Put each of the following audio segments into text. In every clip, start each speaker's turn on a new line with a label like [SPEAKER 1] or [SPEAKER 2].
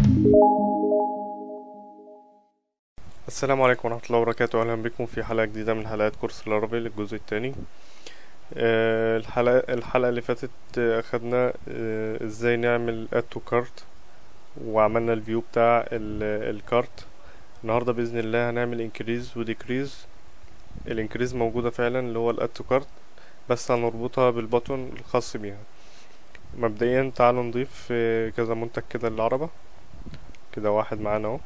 [SPEAKER 1] السلام عليكم ورحمة الله وبركاته أهلا بكم في حلقة جديدة من حلقات كورس العربي للجزء الثاني الحلقة الحلقة اللي فاتت آه، أخدنا آه، ازاي نعمل add to cart وعملنا الفيو بتاع ال- الكارت النهاردة بإذن الله هنعمل increase و decrease الانكريز موجودة فعلا اللي هو الاد تو كارت بس هنربطها بالبطن الخاص بيها مبدئيا تعالوا نضيف آه، كذا منتج كده للعربة كده واحد معانا اهو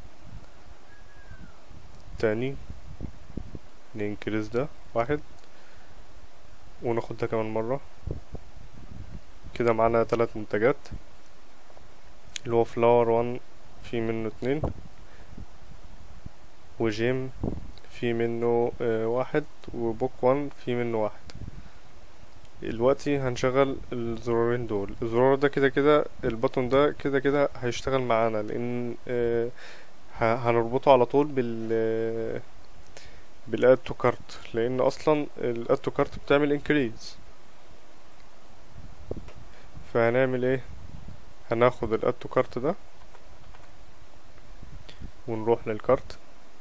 [SPEAKER 1] تاني ننكريز ده واحد وناخد ده كمان مرة كده معانا تلات منتجات اللي هو فلاور وان في منه اتنين وجيم في منه آه، واحد وبوك وان في منه واحد دلوقتي هنشغل الزرارين دول الزرار ده كده كده البطن ده كده كده هيشتغل معانا لان آه، ه- هنربطه على طول بال بالاد تو كارت لان اصلا الاد تو كارت بتعمل انكريز فهنعمل ايه هناخد الاد تو كارت ده ونروح للكارت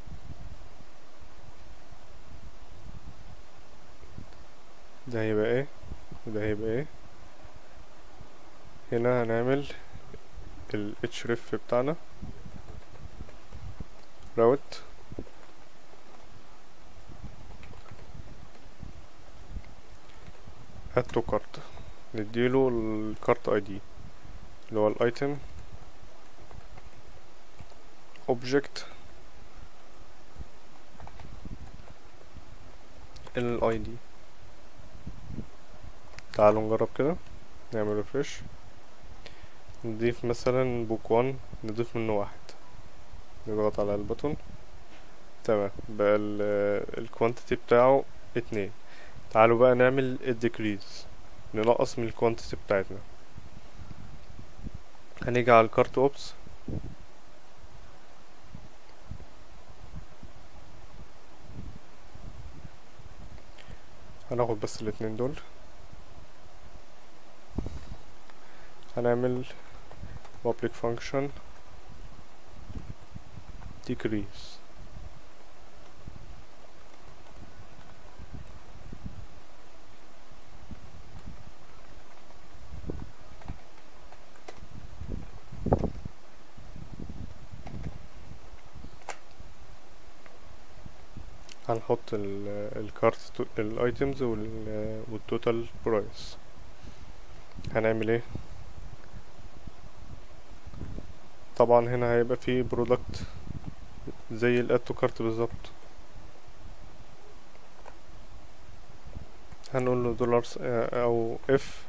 [SPEAKER 1] ده هيبقى ايه وده هيبقى ايه هنا هنعمل ال href بتاعنا راوت add to cart نديله الكارت اي دي اللي هو الايتم object الاي دي تعالوا نجرب كده نعمل ريفرش نضيف مثلا بوك وان نضيف منه واحد نضغط على البطن تمام بقى الكوانتيتي بتاعه اتنين تعالوا بقى نعمل الديكريز ننقص من الكوانتيتي بتاعتنا هنيجي على الكارت اوبس هناخد بس الاتنين دول هنعمل public function decrease هنحط ال- الكارت الايتمز والتوتال برايس هنعمل ايه طبعا هنا هيبقى فيه برودكت زي الاد تو كارت بالظبط هنقول له دولار او اف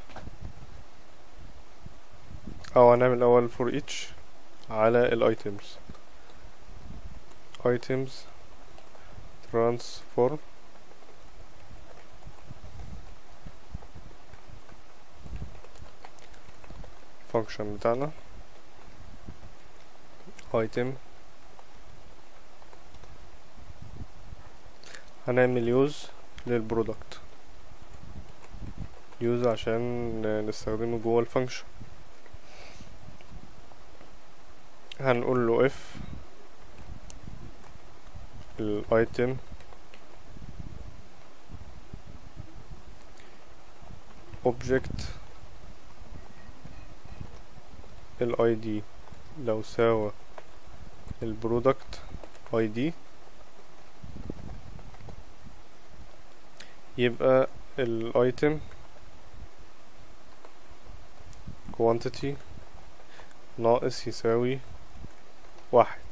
[SPEAKER 1] او هنعمل اول فور ايتش على الايتمز items transform function بتاعنا item هنعمل يوز للبرودكت يوز عشان نستخدمه جوه الفانكشن هنقول له if الايتم object الاي دي لو ساوى البرودكت اي دي يبقى الايتم quantity ناقص يساوي واحد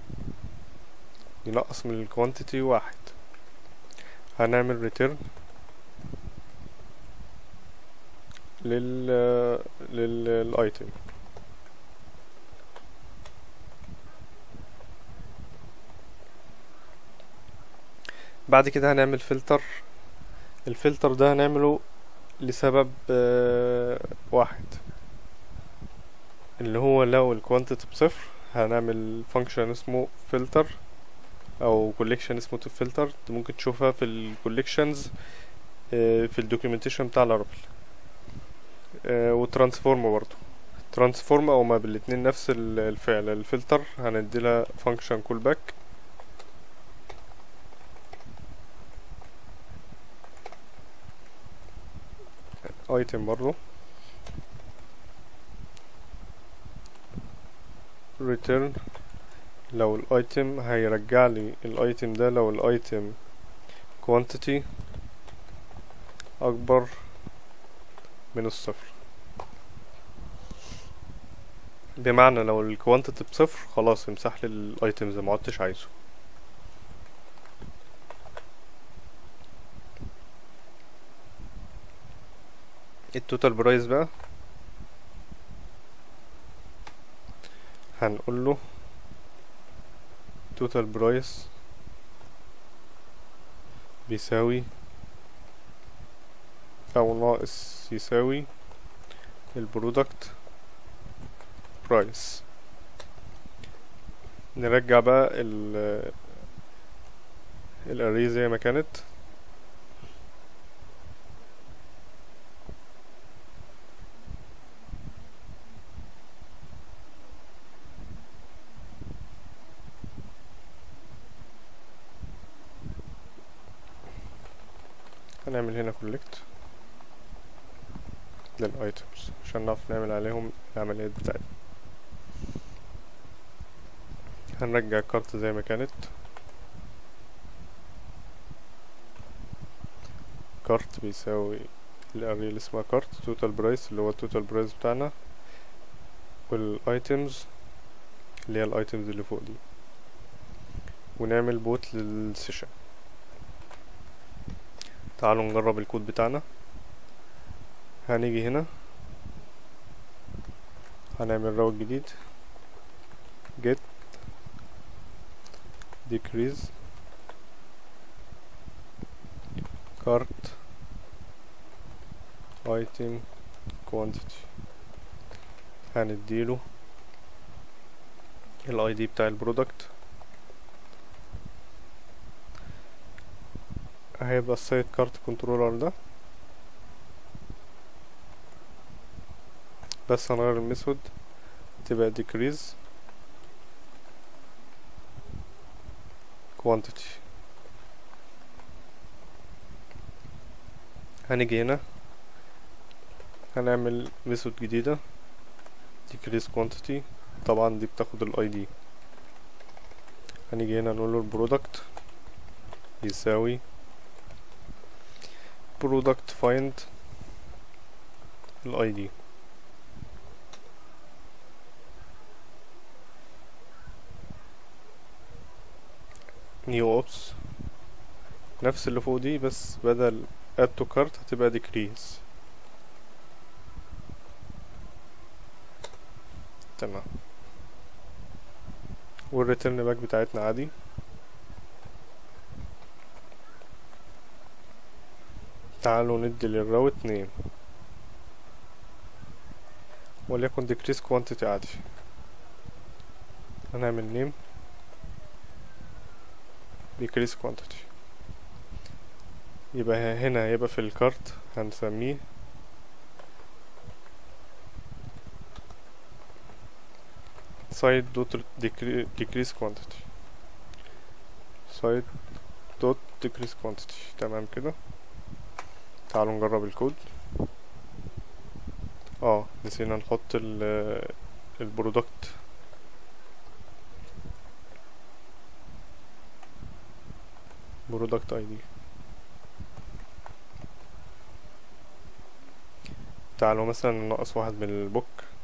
[SPEAKER 1] ينقص من الكوانتيتي واحد هنعمل ريتيرن لل للايتم بعد كده هنعمل فلتر الفلتر ده هنعمله لسبب آه، واحد اللي هو لو الكوانتيتي بصفر هنعمل فانكشن اسمه فلتر او كوليكشن اسمه فلتر ممكن تشوفها في الكوليكشنز في الدوكيومنتيشن بتاع الاربل وترانسفورم برضو ترانسفورم او ما بالاتنين نفس ال- الفعل الفلتر هنديلها فانكشن كول باك ايتم برضو return لو الايتم هيرجع لي الايتم ده لو الايتم quantity اكبر من الصفر بمعنى لو الكوانتيتي بصفر خلاص امسح لي الايتم زي ما عدتش عايزه التوتال برايس بقى هنقول له توتال برايس بيساوي او ناقص يساوي البرودكت برايس نرجع بقى ال الاري زي ما كانت هنعمل هنا كولكت للايتمز عشان نعرف نعمل عليهم العمليات بتاعتنا هنرجع الكارت زي ما كانت كارت بيساوي الاري اللي اسمها كارت توتال برايس اللي هو التوتال برايس بتاعنا والايتمز اللي هي الايتمز اللي فوق دي ونعمل بوت للسيشن تعالوا نجرب الكود بتاعنا هنيجي هنا هنعمل راوت جديد get decrease cart item quantity هنديله الاي دي بتاع البرودكت هيبقى السايت كارت كنترولر ده بس هنغير الميثود تبقى decrease quantity هنيجي هنا هنعمل ميثود جديدة decrease quantity طبعا دي بتاخد الاي دي هنيجي هنا نقول له البرودكت يساوي product find الاي دي new ops نفس اللي فوق دي بس بدل add to cart هتبقى decrease تمام والريتيرن باك بتاعتنا عادي تعالوا ندي للراوت نيم وليكن decrease quantity عادي هنعمل نيم decrease quantity يبقى هنا هيبقى في الكارت هنسميه site dot decre- decrease quantity site dot decrease quantity تمام كده تعالوا نجرب الكود اه نسينا نحط ال البرودكت برودكت اي دي تعالوا مثلا ننقص واحد من البوك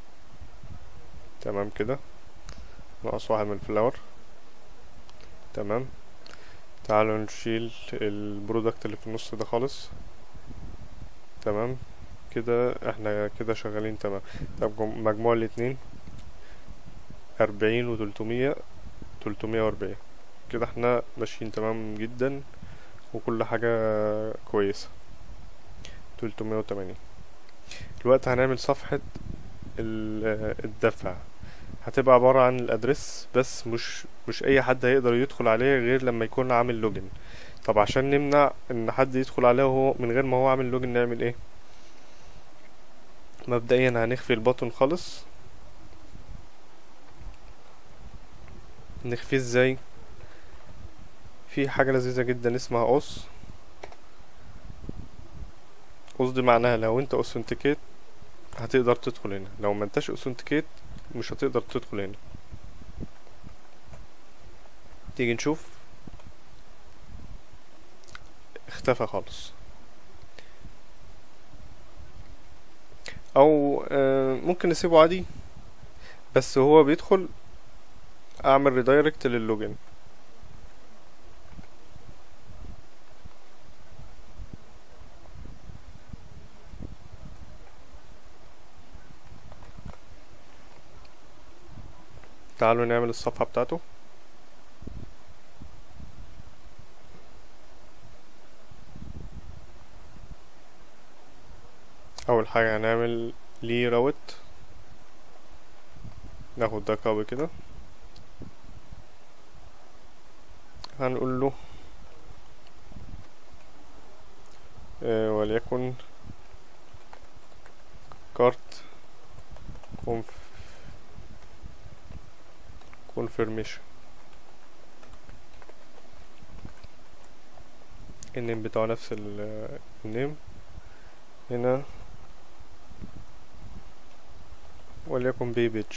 [SPEAKER 1] تمام كده نقص واحد من الفلاور تمام تعالوا نشيل البرودكت اللي في النص ده خالص تمام كده احنا كده شغالين تمام طب جم- مجموع الاتنين أربعين وتلتمية تلتمية وأربعين كده احنا ماشيين تمام جدا وكل حاجة كويسة تلتمية وتمانين دلوقتي هنعمل صفحة ال- الدفع هتبقى عبارة عن الأدرس بس مش مش أي حد هيقدر يدخل عليها غير لما يكون عامل لوجن طب عشان نمنع إن حد يدخل عليها وهو من غير ما هو عامل لوجن نعمل ايه مبدئيا هنخفي البطن خالص نخفيه ازاي في حاجة لذيذة جدا اسمها اوس اوس دي معناها لو انت اوثنتيكيت هتقدر تدخل هنا لو ما انتش اوثنتيكيت مش هتقدر تدخل هنا تيجي نشوف اختفى خالص او آه، ممكن نسيبه عادي بس هو بيدخل اعمل ريدايركت للوجن تعالوا نعمل الصفحة بتاعته اول حاجة هنعمل ليه راوت ناخد ده كوبي كده هنقول له آه وليكن كارت كونف confirmation النيم بتاعه نفس ال- النيم هنا وليكن بي بيج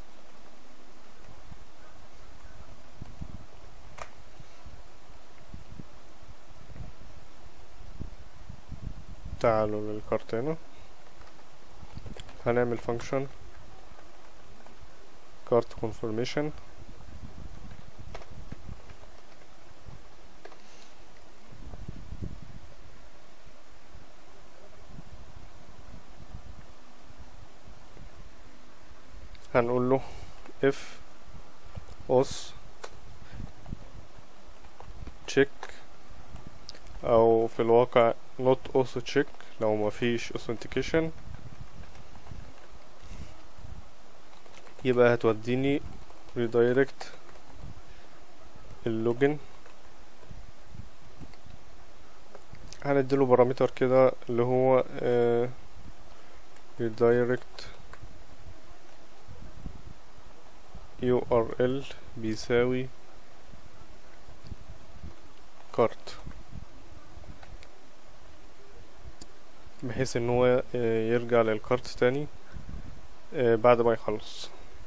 [SPEAKER 1] تعالوا للكارت هنا هنعمل function card confirmation هنقول له if os check او في الواقع not also check لو ما فيش authentication يبقى هتوديني redirect اللوجن هنديله بارامتر كده اللي هو آه redirect URL بيساوي كارت بحيث ان هو آه، يرجع للكارت تاني آه، بعد ما يخلص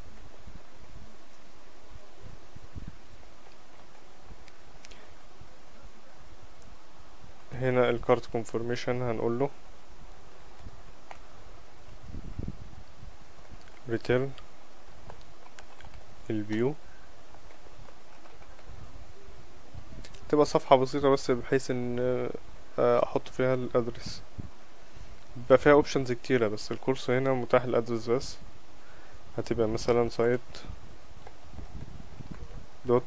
[SPEAKER 1] هنا الكارت كونفirmation هنقول له return الفيو تبقى صفحة بسيطة بس بحيث ان آه، احط فيها الادرس بيبقى فيها اوبشنز كتيرة بس الكورس هنا متاح الادرس بس هتبقى مثلا سايت دوت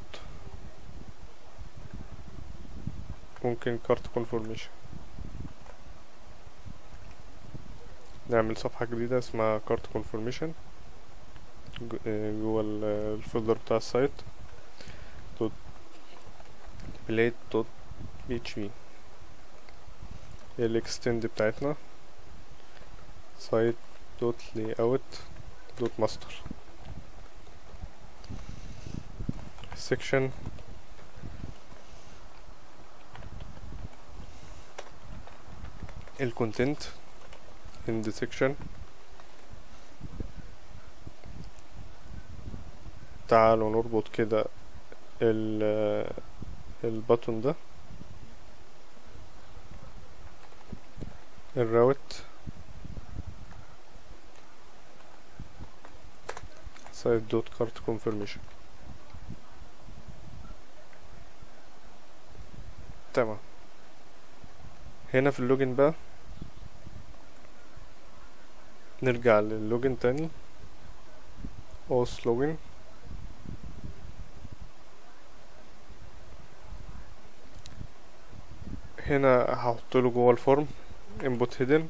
[SPEAKER 1] ممكن كارت كونفورميشن نعمل صفحة جديدة اسمها كارت كونفورميشن جوه ال- الفولدر بتاع السايت دوت بليت دوت بي اتش بي الاكستند بتاعتنا سايت دوت لي اوت دوت ماستر سيكشن الكونتنت in the section تعالوا نربط كده ال البطن ده الراوت سايت دوت كارت كونفirmation تمام هنا في اللوجن بقى نرجع للوجن تاني اوس لوجن هنا هحط له جوه الفورم input hidden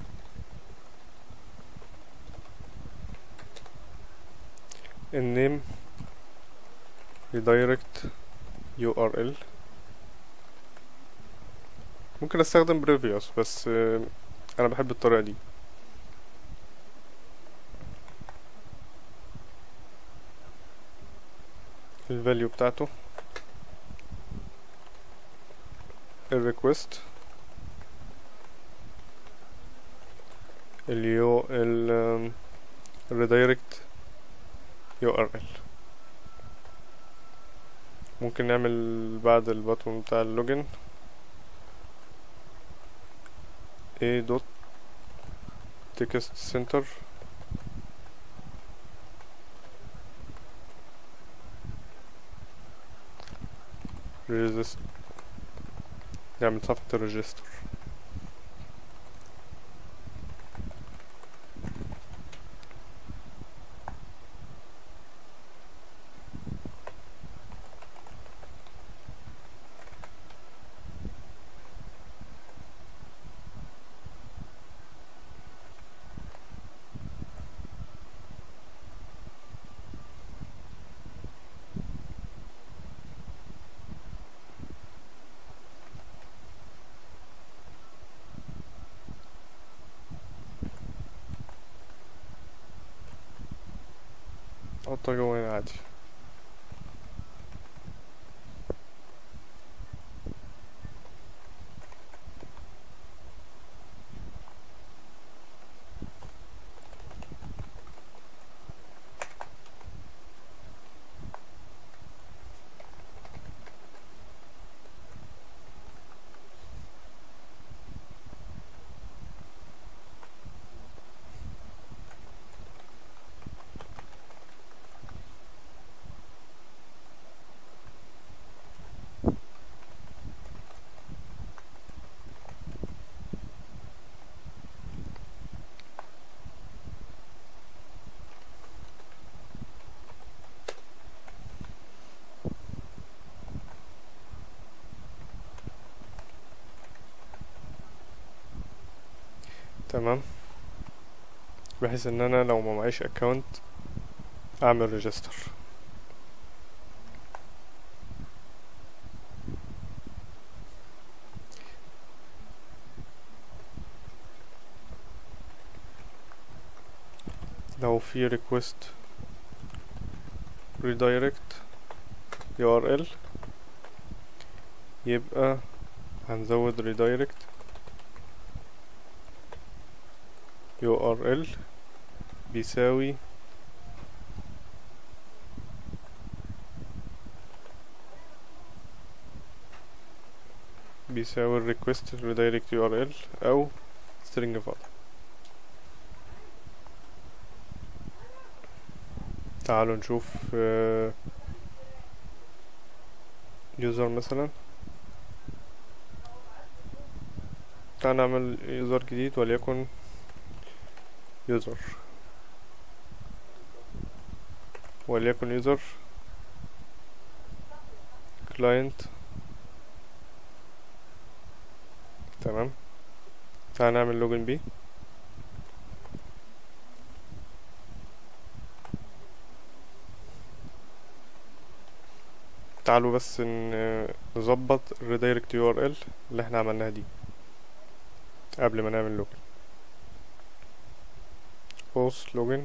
[SPEAKER 1] النيم redirect URL ممكن استخدم previous بس آه، انا بحب الطريقة دي الفاليو بتاعته الريكوست اليو ال redirect URL ممكن نعمل بعد البطن بتاع اللوجن a dot text center register نعمل صفحة الريجستر احطها جوه هنا عادي تمام بحيث ان انا لو ما معيش اكونت اعمل ريجستر لو في request redirect URL يبقى هنزود redirect URL بيساوي بيساوي ال request redirect URL أو string فاضي تعالوا نشوف يوزر مثلا تعال نعمل يوزر جديد وليكن يوزر وليكن يوزر كلاينت تمام تعال نعمل لوجن بيه تعالوا بس نظبط الريدايركت يو ار ال اللي احنا عملناها دي قبل ما نعمل لوجن post login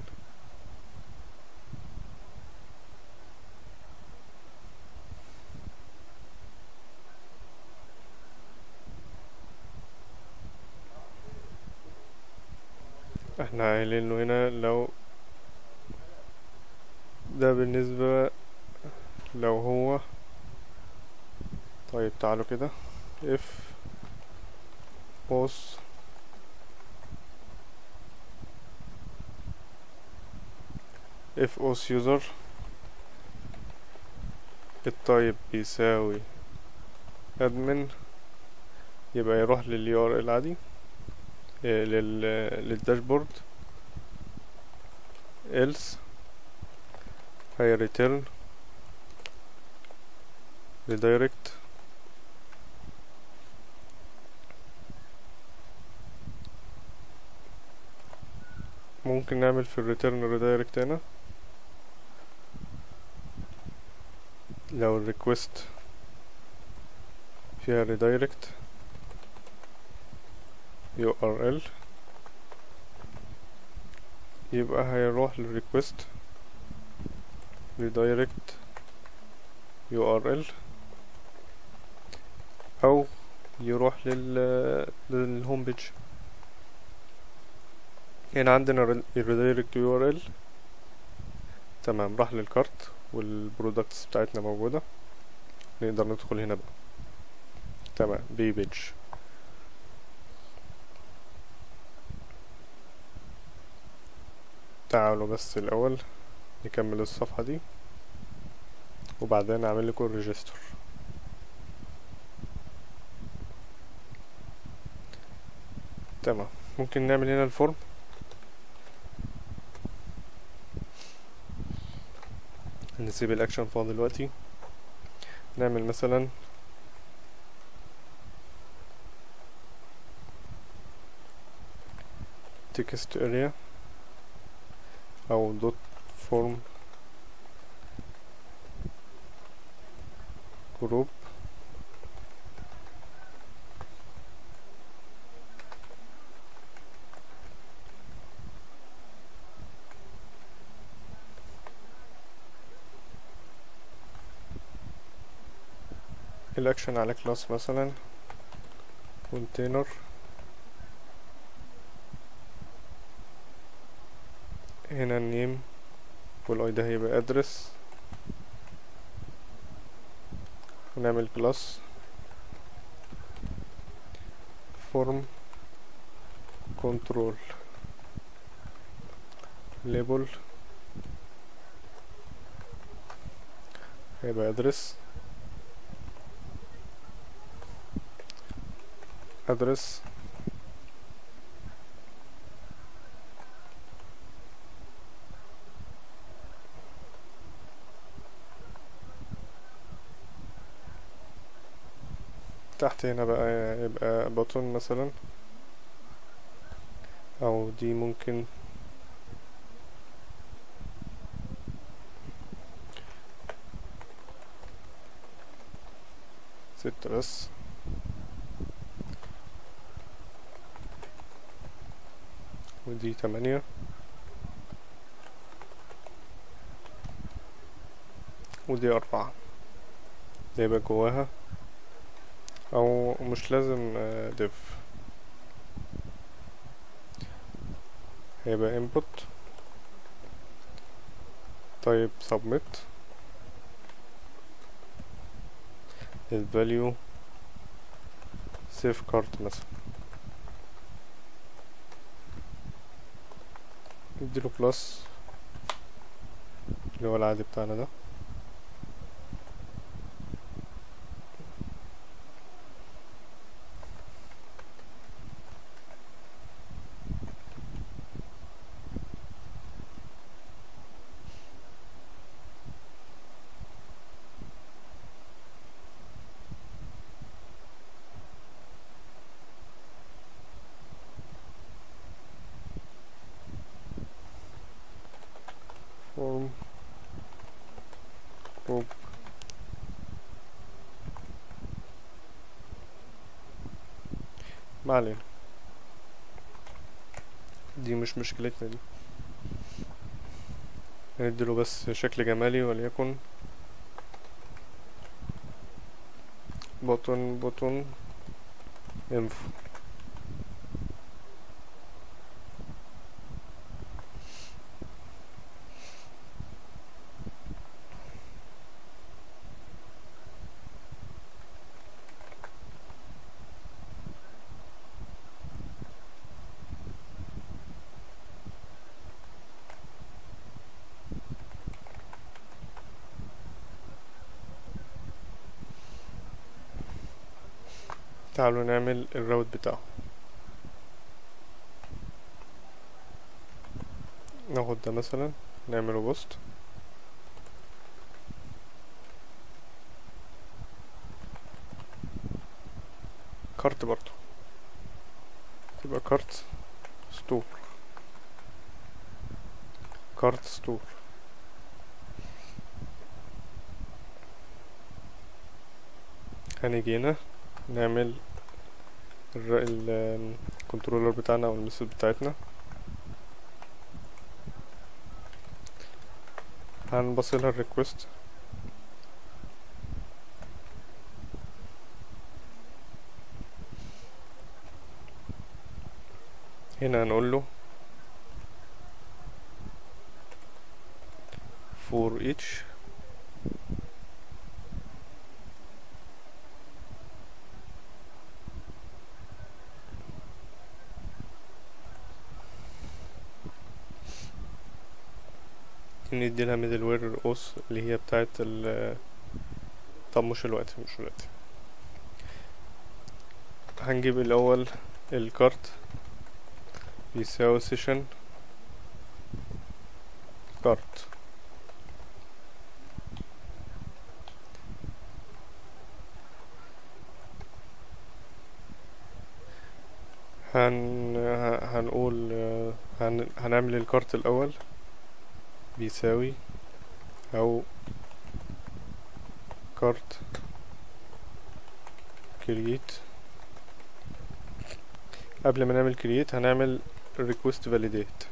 [SPEAKER 1] احنا قايلين له هنا لو ده بالنسبة لو هو طيب تعالوا كده if post if os user الطيب بيساوي admin يبقى يروح لل URL عادي إيه لل للداشبورد else هي return redirect ممكن نعمل في الريتيرن ريدايركت هنا لو الريكوست فيها ريدايركت URL يبقى هيروح للريكوست redirect URL او يروح لل للهوم بيج هنا عندنا الريدايركت يو ار ال تمام راح للكارت والبرودكتس بتاعتنا موجودة نقدر ندخل هنا بقى تمام بي بيج تعالوا بس الأول نكمل الصفحة دي وبعدين أعمل لكم ريجستر تمام ممكن نعمل هنا الفورم نسيب الاكشن فاضي دلوقتي نعمل مثلا text area او دوت فورم جروب الاكشن على كلاس مثلا كونتينر هنا النيم والاي ده هيبقى ادرس ونعمل كلاس فورم كنترول ليبل هيبقى ادرس ادرس تحت هنا بقى يبقى بطن مثلا او دي ممكن ستة بس ودي تمانية ودي أربعة يبقى جواها أو مش لازم ديف هيبقى input طيب submit الفاليو save cart مثلا نديله بلس اللي هو العادي بتاعنا ده form group ما علينا دي مش مشكلتنا دي نديله بس شكل جمالي وليكن بوتون بوتون انفو تعالوا نعمل الراوت بتاعه ناخد ده مثلا نعمله بوست كارت برضو يبقى كارت ستور كارت ستور هنيجي هنا نعمل الكنترولر بتاعنا او الميثود بتاعتنا هنبصلها الريكوست هنا هنقول له for each ندي لها ميدل وير اوس اللي هي بتاعت ال طب مش الوقت مش الوقت هنجيب الاول الكارت بيساوي سيشن كارت هن هنقول هن... هنعمل الكارت الاول بيساوي او كارت كرييت قبل ما نعمل كرييت هنعمل request validate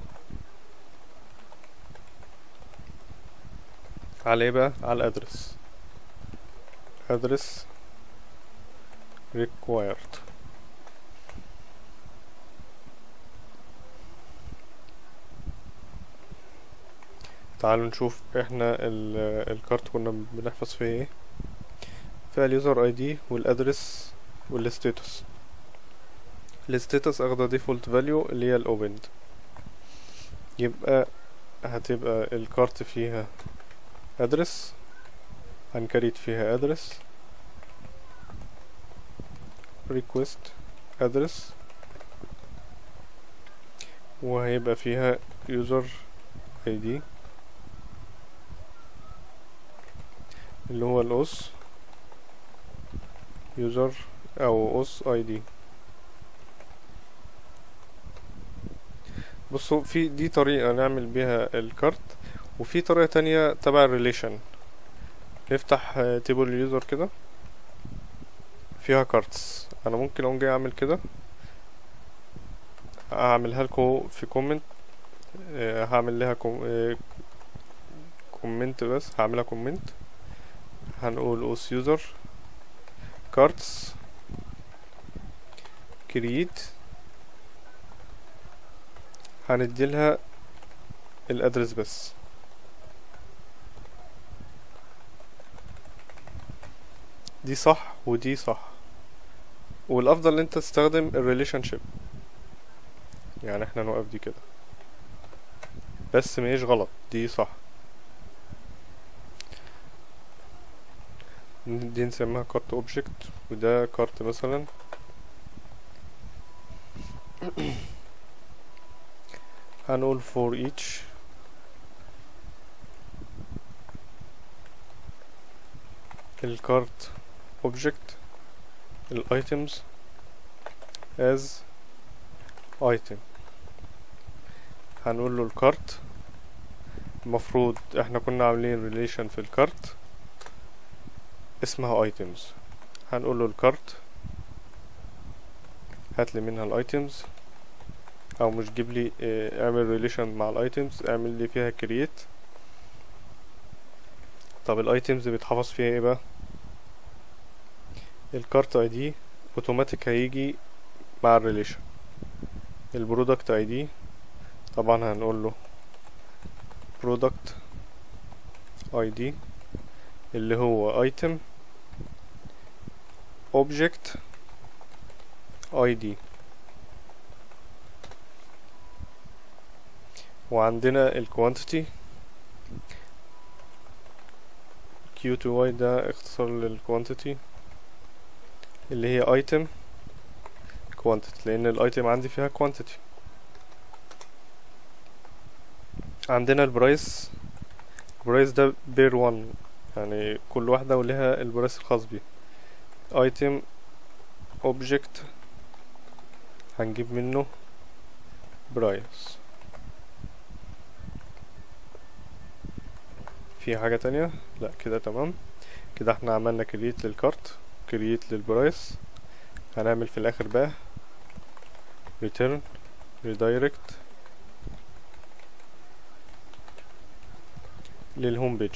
[SPEAKER 1] على ايه بقى على الادرس address required تعالوا نشوف احنا الكارت كنا بنحفظ فيه ايه فيها اليوزر اي دي والادرس والستاتس الستاتس اخده ديفولت فاليو اللي هي الاوبند يبقى هتبقى الكارت فيها ادرس هنكريت فيها ادرس request address وهيبقى فيها user id اللي هو الاس user او اس اي دي بصوا في دي طريقة نعمل بيها الكارت وفي طريقة تانية تبع الريليشن نفتح تيبل اليوزر كده فيها كارتس انا ممكن اقوم جاي اعمل كده هعملها لكم في كومنت هعمل لها كومنت بس هعملها كومنت هنقول اوس يوزر كارتس كرييت هنديلها الادرس بس دي صح ودي صح والافضل ان انت تستخدم الريليشن شيب يعني احنا نوقف دي كده بس ماهيش غلط دي صح دي نسميها كارت اوبجكت وده كارت مثلا هنقول for each الكارت object الايتمز as item هنقول له الكارت المفروض احنا كنا عاملين relation في الكارت اسمها items هنقول له الكارت هات لي منها الايتمز او مش جيب لي اه اعمل ريليشن مع الايتمز اعمل لي فيها كرييت طب الايتمز بيتحفظ فيها ايه بقى الكارت اي دي اوتوماتيك هيجي مع الريليشن البرودكت اي دي طبعا هنقول له برودكت اي دي اللي هو item object id وعندنا ال quantity q2y ده اختصار لل quantity اللي هي item quantity لان الايتم عندي فيها quantity عندنا البرايس البرايس ده بير 1 يعني كل واحدة ولها البرايس الخاص بيه item object هنجيب منه برايس في حاجة تانية لا كده تمام كده احنا عملنا كرييت للكارت كرييت للبرايس هنعمل في الاخر بقى return redirect للهوم بيج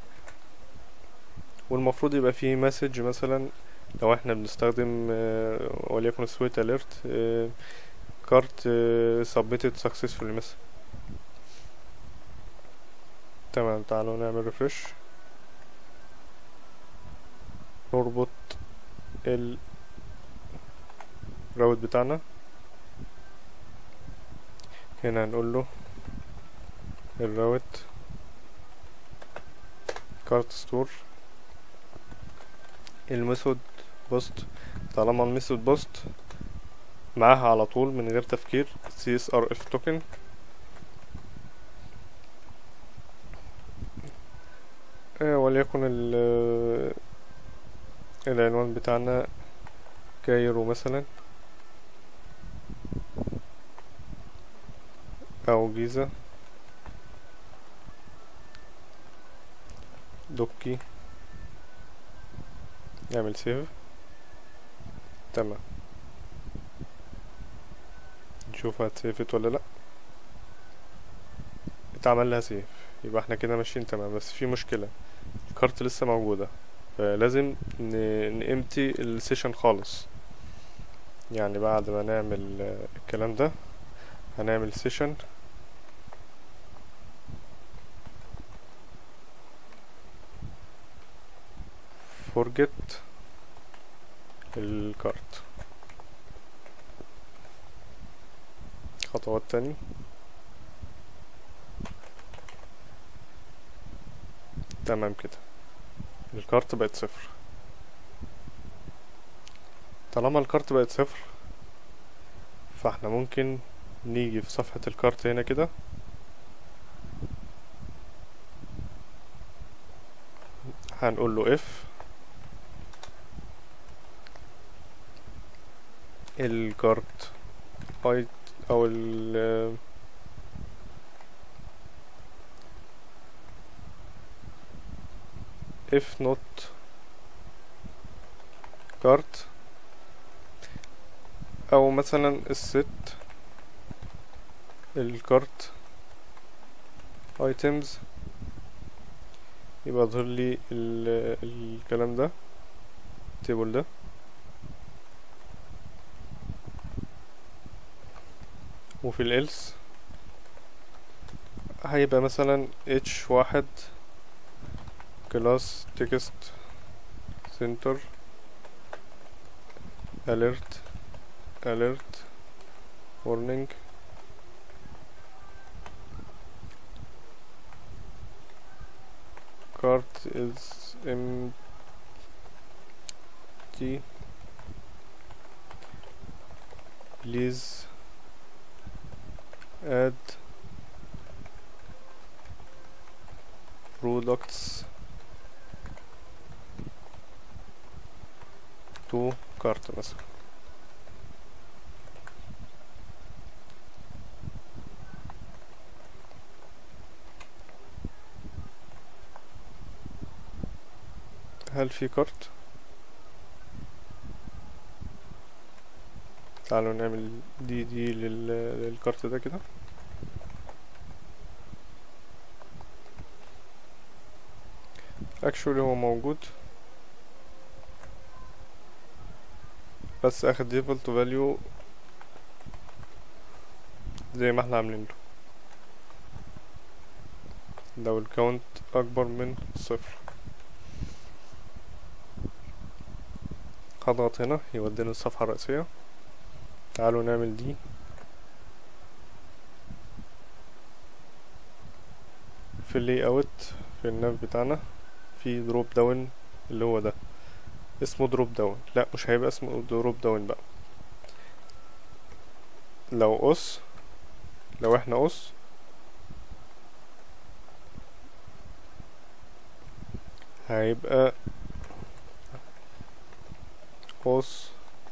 [SPEAKER 1] والمفروض يبقى فيه مسج مثلا لو احنا بنستخدم وليكن سويت اليرت كارت submitted successfully مثلا تمام تعالوا نعمل ريفرش نربط ال الراوت بتاعنا هنا هنقول له الراوت كارت ستور الميثود بوست طالما الميثود بوست معاها على طول من غير تفكير CSRF توكن آه وليكن ال العنوان بتاعنا كايرو مثلا او جيزة دوكي نعمل سيف تمام نشوف هتسيفت ولا لا اتعمل لها سيف يبقى احنا كده ماشيين تمام بس في مشكلة الكارت لسه موجودة فلازم نامتي السيشن خالص يعني بعد ما نعمل الكلام ده هنعمل سيشن forget الكارت خطوات تاني تمام كده الكارت بقت صفر طالما الكارت بقت صفر فاحنا ممكن نيجي في صفحة الكارت هنا كده هنقول له اف الكارت اي او ال if not كارت او مثلا الست الكارت items يبقى يظهر لي ال- الكلام ده التيبل ده وفي الإلس هيبقى مثلا h واحد كلاس تكست سنتر alert alert warning cart is empty please add products to cart مثلا هل في كارت تعالوا نعمل دي دي لل... للكارت ده كده اكشولي هو موجود بس اخد default value زي ما احنا عاملين له لو الكاونت اكبر من صفر هضغط هنا يودينا الصفحة الرئيسية تعالوا نعمل دي في اللي اوت في الناف بتاعنا في دروب داون اللي هو ده اسمه دروب داون لا مش هيبقى اسمه دروب داون بقى لو اس لو احنا اس هيبقى os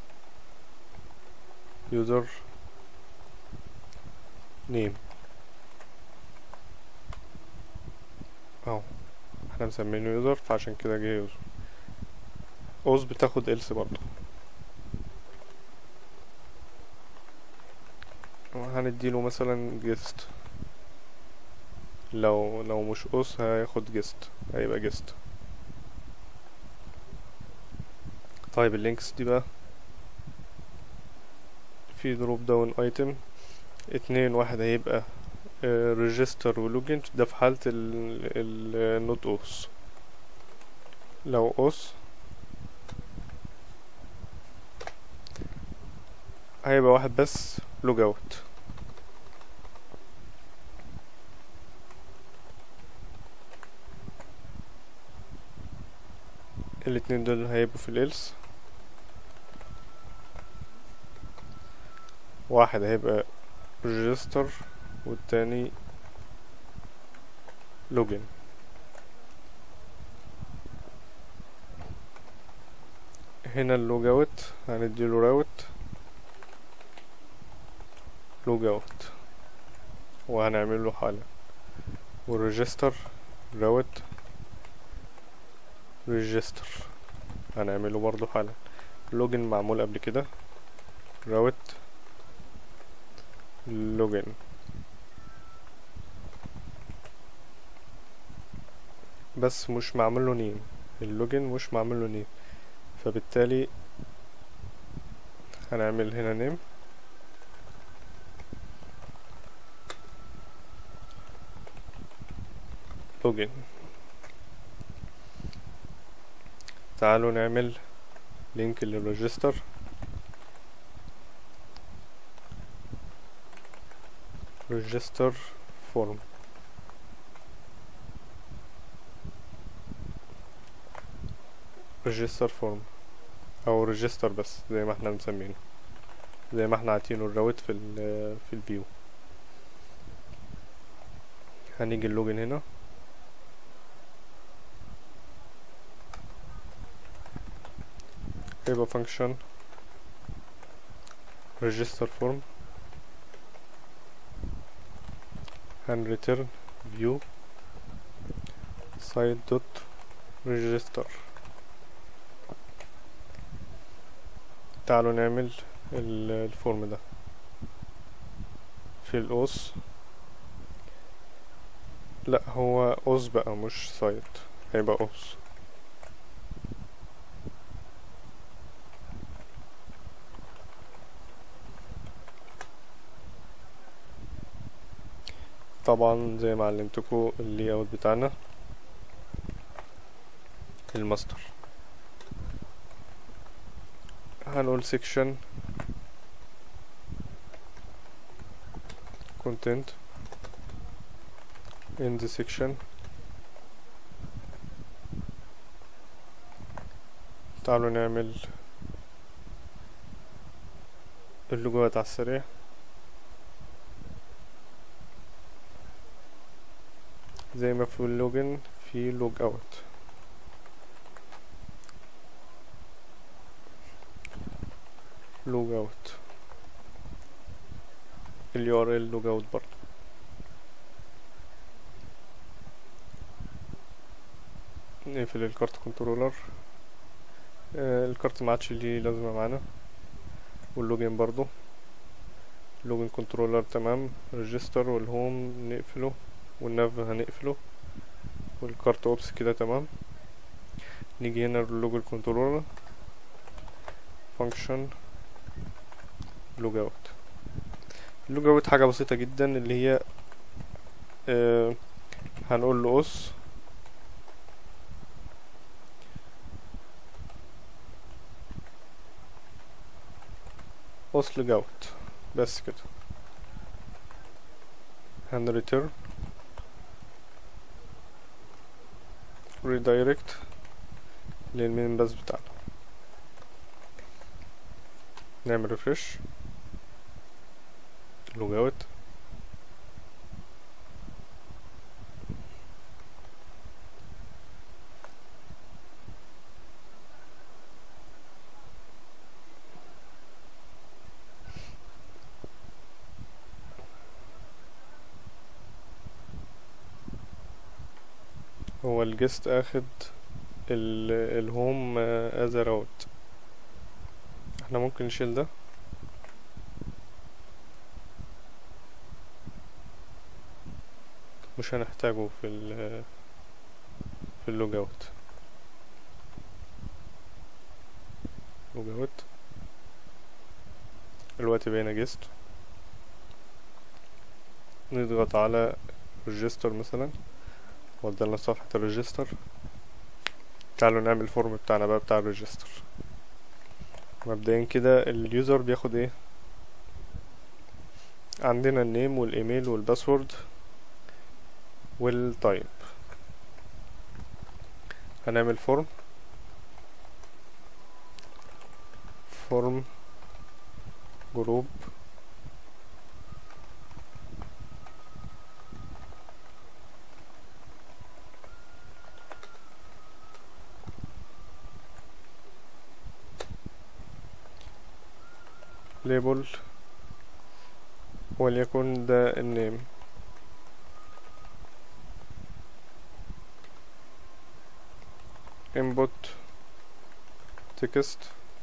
[SPEAKER 1] user name اهو احنا مسمينه يوزر فعشان كده جه يوزر اوز بتاخد else برضه هنديله مثلا جيست لو لو مش اوس هياخد جيست هيبقى جيست طيب اللينكس دي بقى في دروب داون ايتم اتنين واحد هيبقى ريجستر ولوجن ده في حالة النوت اوس لو اوس هيبقى واحد بس لوج اوت الاتنين دول هيبقوا في الالس واحد هيبقى ريجستر والتاني لوجن هنا اللوج اوت هنديله راوت لوج اوت وهنعمل له حالا والريجستر راوت ريجستر هنعمله برضو حالا لوجن معمول قبل كده راوت لوجن بس مش معمول له نيم اللوجن مش معمول له نيم فبالتالي هنعمل هنا نيم لوجن تعالوا نعمل لينك للريجستر ريجستر فورم ريجستر فورم او ريجستر بس زي ما احنا مسمينه زي ما احنا عاطينه الراوت في ال في الفيو هنيجي اللوجن هنا هيبقى function register form and return view site dot register تعالوا نعمل الفورم ده في الأوس لا هو أوس بقى مش سايت هيبقى أوس طبعا زي ما علمتكم اللي اوت بتاعنا الماستر هنقول section content in the section تعالوا نعمل اللوجوات على السريع زي ما في اللوجن في لوج اوت لوج اوت اليو ار ال لوج اوت برضه نقفل الكارت كنترولر آه الكارت ما عادش ليه لازمه معانا واللوجن برضه لوجن كنترولر تمام ريجستر والهوم نقفله والناف هنقفله والكارت اوبس كده تمام نيجي هنا اللوجو الكنترولر فانكشن لوج اوت اللوج اوت حاجه بسيطه جدا اللي هي آه هنقول له اس اس لوج اوت بس كده هن ريتيرن ريدايركت للمين بس بتاعنا نعمل ريفرش لوج اوت هو الجست اخد ال الهوم از راوت احنا ممكن نشيل ده مش هنحتاجه في ال في اللوج اوت لوج اوت دلوقتي بقينا جيست نضغط على ريجستر مثلا ودلنا صفحة الريجستر تعالوا نعمل الفورم بتاعنا بقى بتاع الريجستر مبدئيا كده اليوزر بياخد ايه عندنا النيم والايميل والباسورد والتايب هنعمل فورم فورم جروب ليبل وليكن ده النيم input text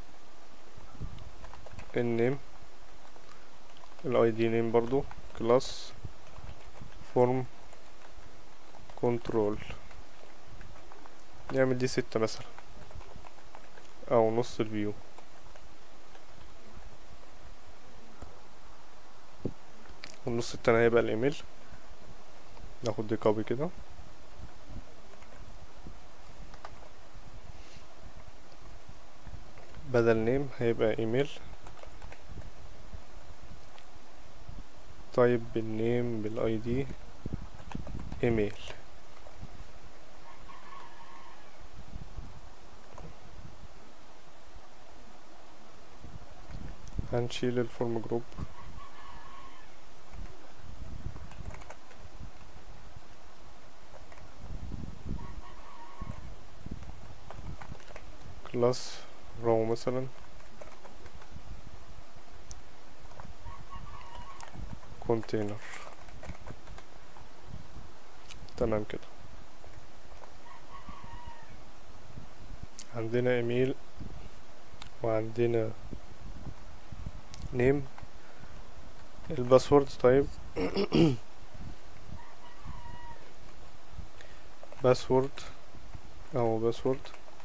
[SPEAKER 1] النيم الاي دي نيم برضو كلاس فورم كنترول نعمل دي ستة مثلا او نص الفيو والنص التاني هيبقى الايميل ناخد دي كوبي كده بدل نيم هيبقى ايميل طيب بالنيم بالاي دي ايميل هنشيل الفورم جروب كلاس رو مثلا كونتينر تمام كده عندنا ايميل وعندنا نيم الباسورد طيب باسورد او باسورد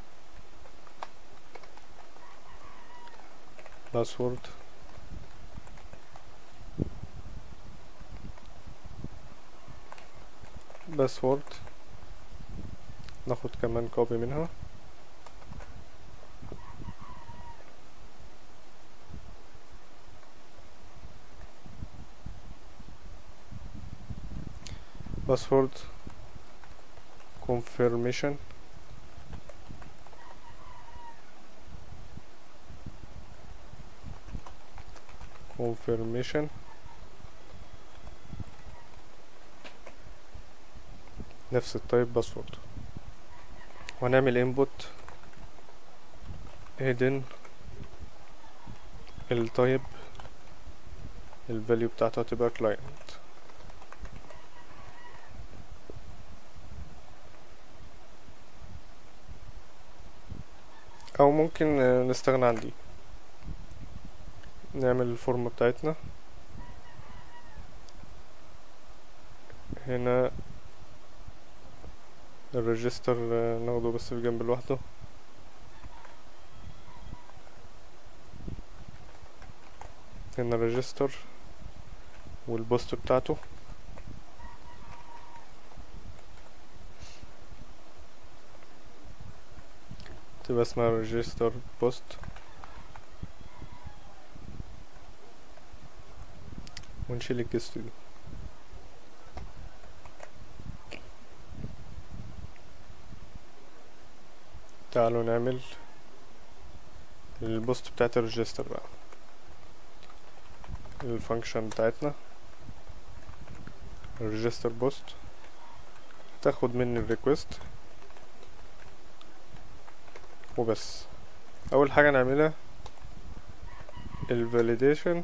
[SPEAKER 1] باسورد باسورد ناخد كمان كوبي منها باسورد confirmation confirmation نفس التايب باسورد وهنعمل input hidden التايب الفاليو بتاعته هتبقى client او ممكن آه، نستغنى عن دي نعمل الفورمة بتاعتنا هنا الريجستر آه، ناخده بس في جنب لوحده هنا الريجستر والبوست بتاعته تبقى اسمها ريجستر بوست ونشيل الجست دي تعالوا نعمل البوست بتاعت الريجستر بقى الفانكشن بتاعتنا الريجستر بوست تاخد مني الريكوست وبس اول حاجه نعملها الفاليديشن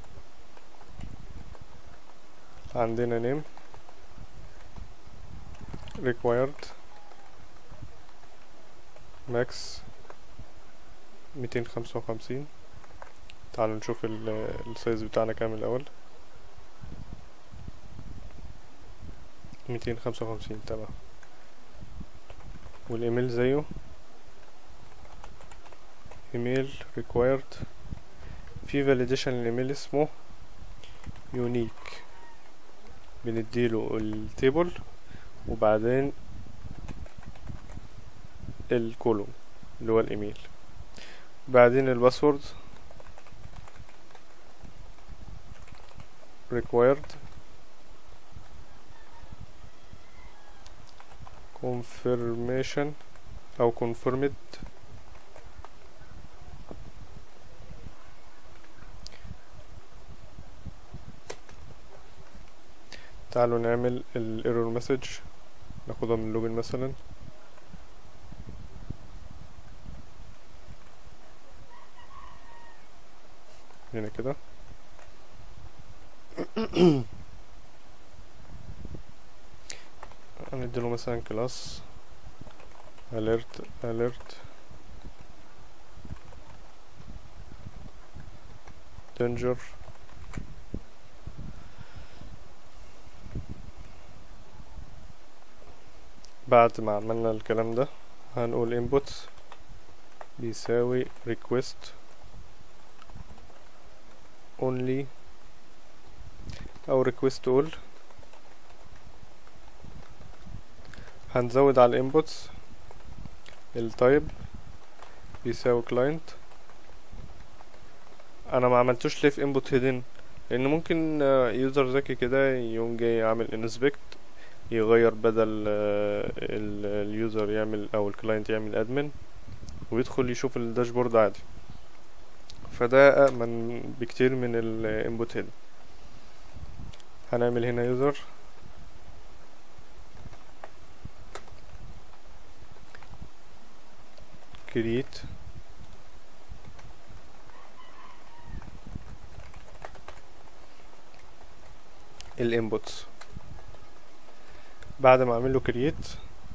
[SPEAKER 1] عندنا name required max ميتين خمسة وخمسين تعالوا نشوف ال- السايز بتاعنا كام الأول ميتين خمسة وخمسين تمام والإيميل زيه ايميل required في validation للايميل اسمه يونيك بنديله التيبل وبعدين الكولوم اللي هو الايميل بعدين الباسورد required confirmation او confirmed تعالوا نعمل الايرور مسج ناخدها من اللوجن مثلا هنا كده هنديله مثلا كلاس alert alert danger بعد ما عملنا الكلام ده هنقول inputs بيساوي request only او request all هنزود على الانبوتس التايب بيساوي client انا ما عملتوش ليه في input hidden لان ممكن يوزر ذكي كده يقوم جاي عامل انسبكت يغير بدل اليوزر يعمل او الكلاينت يعمل ادمن ويدخل يشوف الداشبورد عادي فده امن بكتير من الانبوت هيد هنعمل هنا يوزر create الانبوتس بعد ما اعمل له create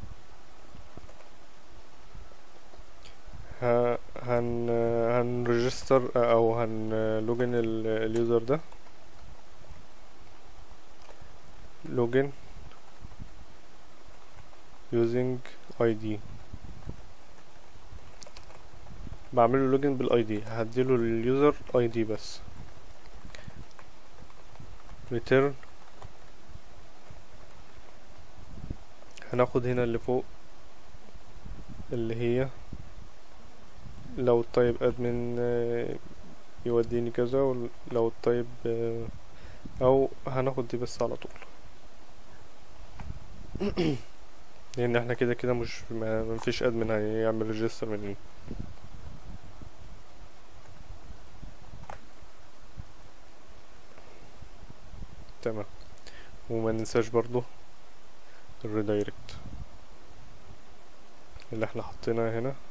[SPEAKER 1] هن هنريجستر او هن لوجن اليوزر ده لوجن using ID بعمله لوجن بالاي دي هديله لليوزر اي دي بس return هناخد هنا اللي فوق اللي هي لو الطيب ادمن يوديني كذا ولو الطيب او هناخد دي بس على طول لان احنا كده كده مش ما فيش ادمن هيعمل ريجستر من تمام وما ننساش برضو الريدايركت اللي احنا حطيناه هنا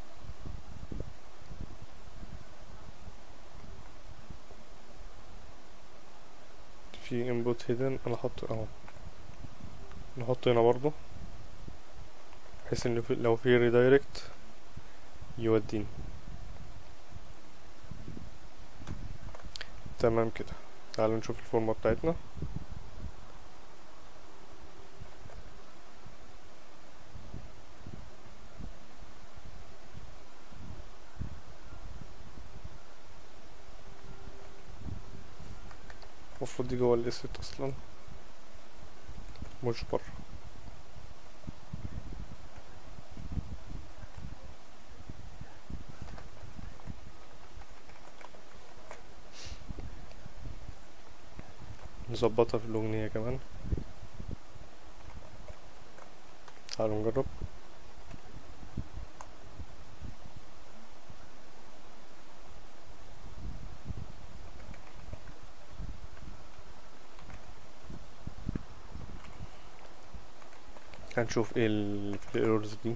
[SPEAKER 1] في input hidden انا حط اهو نحط هنا برضو بحيث ان في لو في ريدايركت يوديني تمام كده تعالوا نشوف الفورمة بتاعتنا المفروض دي جوه الاسيت اصلا مش بره نظبطها في الأغنية كمان تعالوا نجرب هنشوف ايه ال في الايرورز دي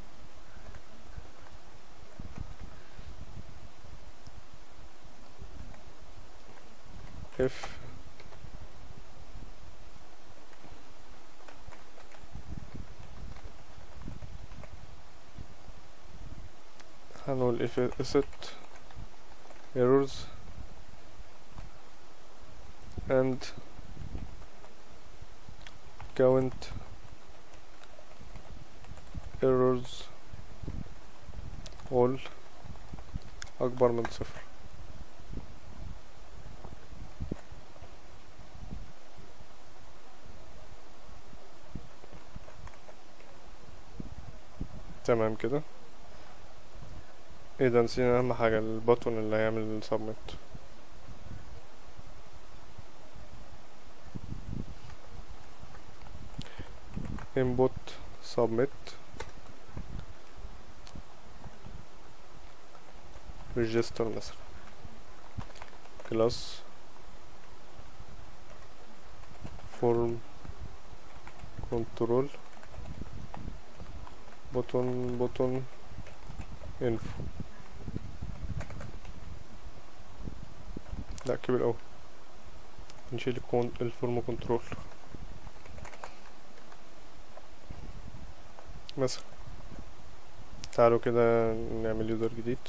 [SPEAKER 1] if هنقول if asset errors and count errors all أكبر من صفر تمام كده ايه ده نسينا اهم حاجة البطن اللي هيعمل submit input submit register مثلا class form control button button info لا كبير اوي نشيل الكون الفورم كنترول مثلا تعالوا كده نعمل يوزر جديد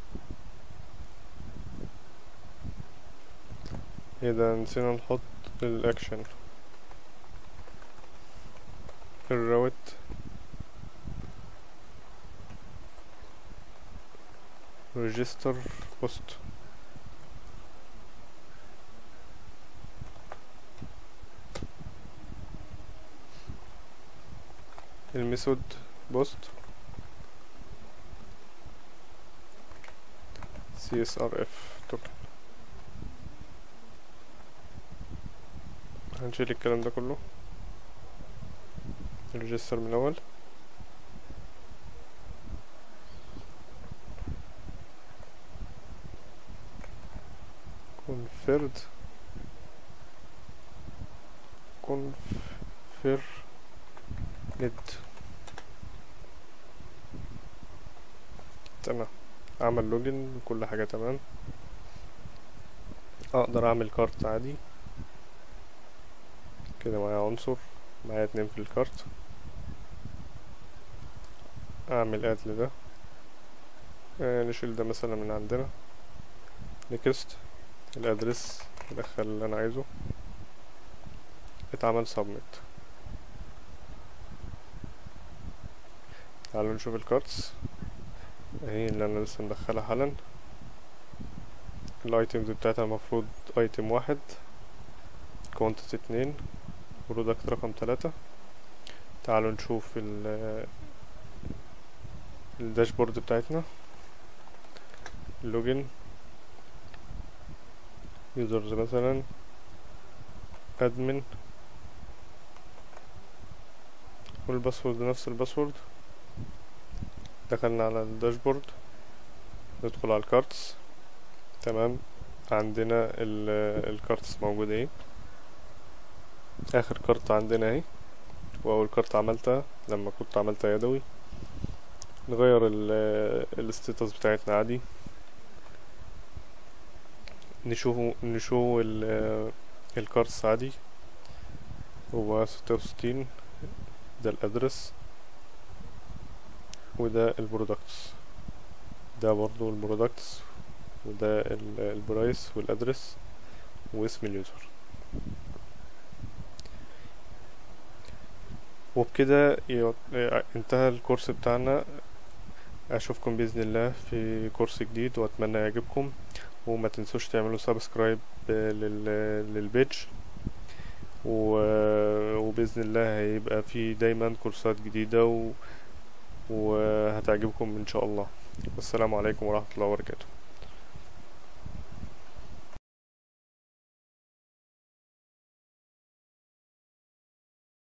[SPEAKER 1] ايه ده نسينا نحط الاكشن الراوت ريجستر بوست الميثود بوست سي اس ار اف توكن هنشيل الكلام ده كله ريجستر من الاول confirmed confirmed تمام اعمل لوجن كل حاجة تمام اقدر اعمل كارت عادي كده معايا عنصر معايا اتنين في الكارت اعمل اد لده آه نشيل ده مثلا من عندنا نكست الادرس ادخل اللي انا عايزه اتعمل سبميت تعالوا نشوف الكارتس اهي اللي انا لسه مدخلها حالا الايتمز بتاعتها المفروض ايتم واحد كوانتيت اتنين برودكت رقم تلاتة تعالوا نشوف ال الداشبورد بتاعتنا اللوجن يوزرز مثلا ادمن والباسورد نفس الباسورد دخلنا على الداشبورد ندخل على الكارتس تمام عندنا الكارتس موجودة اهي اخر كارت عندنا اهي واول كارت عملتها لما كنت عملتها يدوي نغير الستاتس بتاعتنا عادي نشوفه نشوف الكارتس عادي هو ستة وستين ده الادرس وده البرودكتس ده برضو البرودكتس وده البرايس والادرس واسم اليوزر وبكده انتهى الكورس بتاعنا اشوفكم باذن الله في كورس جديد واتمنى يعجبكم وما تنسوش تعملوا سبسكرايب للبيج وباذن الله هيبقى في دايما كورسات جديده و... وهتعجبكم ان شاء الله والسلام عليكم ورحمه الله وبركاته